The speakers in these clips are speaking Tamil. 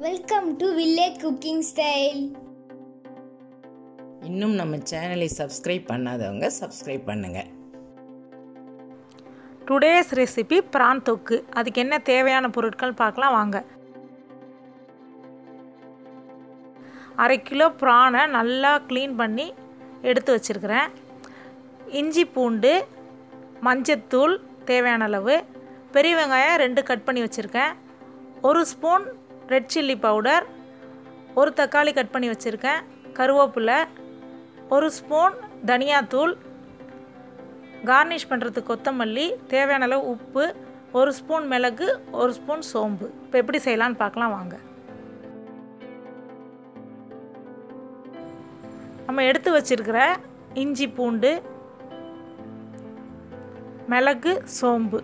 welcome to village cooking style இன்னும் நம்ம சேனலை சப்ஸ்கிரைப் பண்ணாதவங்க சப்ஸ்கிரைப் பண்ணுங்கள் டுடேஸ் ரெசிபி பிரான் தொக்கு அதுக்கு என்ன தேவையான பொருட்கள் பார்க்கலாம் வாங்க அரை கிலோ ப்ரானை நல்லா க்ளீன் பண்ணி எடுத்து வச்சுருக்கிறேன் இஞ்சி பூண்டு மஞ்சத்தூள் தேவையான அளவு பெரிய வெங்காயம் ரெண்டு கட் பண்ணி வச்சுருக்கேன் ஒரு ஸ்பூன் ரெட் சில்லி பவுடர் ஒரு தக்காளி கட் பண்ணி வச்சுருக்கேன் கருவேப்பிலை ஒரு ஸ்பூன் தனியாத்தூள் கார்னிஷ் பண்ணுறதுக்கு கொத்தமல்லி தேவையான அளவு உப்பு ஒரு ஸ்பூன் மிளகு ஒரு ஸ்பூன் சோம்பு இப்போ எப்படி செய்யலான்னு பார்க்கலாம் வாங்க நம்ம எடுத்து வச்சிருக்கிற இஞ்சி பூண்டு மிளகு சோம்பு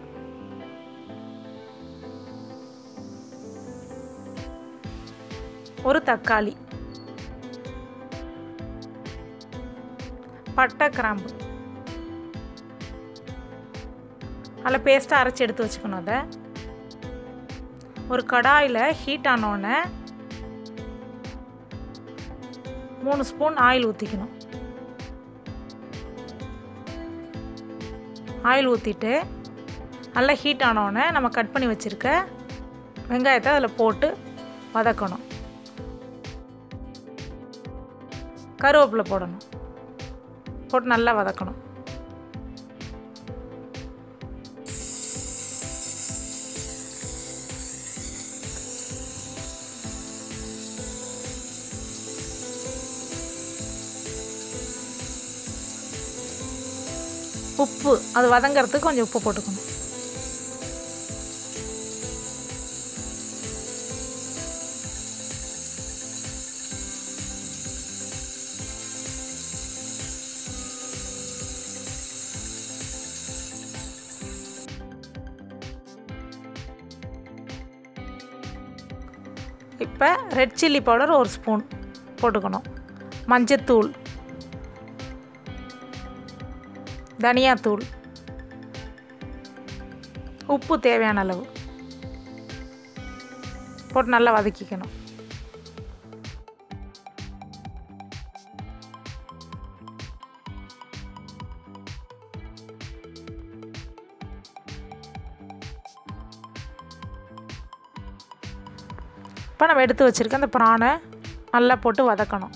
ஒரு தக்காளி பட்டை கிராம்பு அதில் பேஸ்ட்டாக அரைச்சி எடுத்து வச்சுக்கணும் அதை ஒரு கடாயில் ஹீட் ஆனோடனே மூணு ஸ்பூன் ஆயில் ஊற்றிக்கணும் ஆயில் ஊற்றிட்டு நல்லா ஹீட் ஆனோடனே நம்ம கட் பண்ணி வச்சுருக்க வெங்காயத்தை அதில் போட்டு வதக்கணும் கருவேப்பிலை போடணும் போட்டு நல்லா வதக்கணும் உப்பு அது வதங்கிறதுக்கு கொஞ்சம் உப்பு போட்டுக்கணும் இப்போ ரெட் சில்லி பவுடர் ஒரு ஸ்பூன் போட்டுக்கணும் மஞ்சத்தூள் தனியாத்தூள் உப்பு தேவையான அளவு போட்டு நல்லா வதக்கிக்கணும் இப்போ நம்ம எடுத்து வச்சுருக்க அந்த ப்ரானை நல்லா போட்டு வதக்கணும்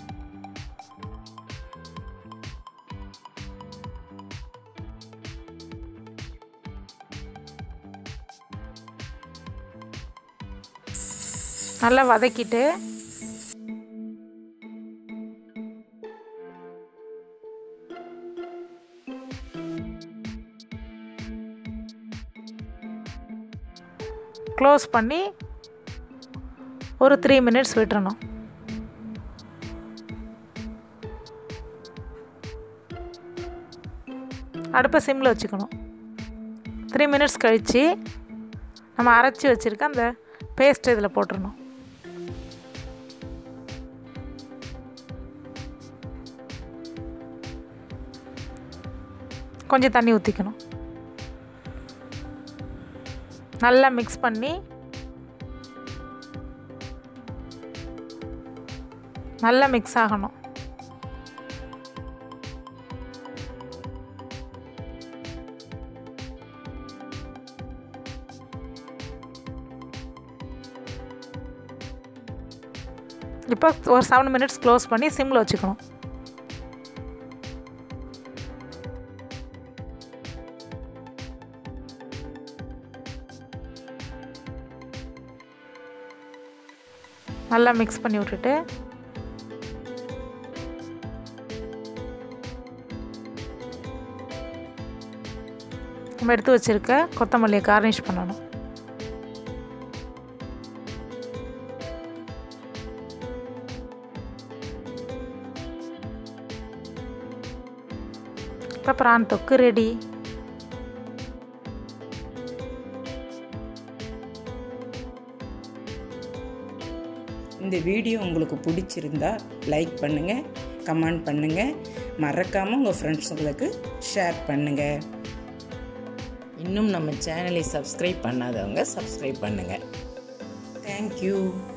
நல்லா வதக்கிட்டு க்ளோஸ் பண்ணி ஒரு த்ரீ மினிட்ஸ் விட்டுறணும் அடுப்பை சிம்மில் வச்சுக்கணும் த்ரீ மினிட்ஸ் கழித்து நம்ம அரைச்சி வச்சுருக்க அந்த பேஸ்ட் இதில் போட்டுடணும் கொஞ்சம் தண்ணி ஊற்றிக்கணும் நல்லா மிக்ஸ் பண்ணி நல்லா மிக்ஸ் ஆகணும் இப்போ ஒரு செவன் மினிட்ஸ் க்ளோஸ் பண்ணி சிம்மில் வச்சுக்கணும் நல்லா மிக்ஸ் பண்ணி விட்டுட்டு நம்ம எடுத்து வச்சுருக்க கொத்தமல்லியை கார்னிஷ் பண்ணணும் இப்போ ப்ரான் தொக்கு ரெடி இந்த வீடியோ உங்களுக்கு பிடிச்சிருந்தா லைக் பண்ணுங்கள் கமெண்ட் பண்ணுங்கள் மறக்காமல் உங்கள் ஃப்ரெண்ட்ஸுங்களுக்கு ஷேர் பண்ணுங்கள் இன்னும் நம்ம சேனலை சப்ஸ்கிரைப் பண்ணாதவங்க சப்ஸ்கிரைப் பண்ணுங்கள் தேங்க்யூ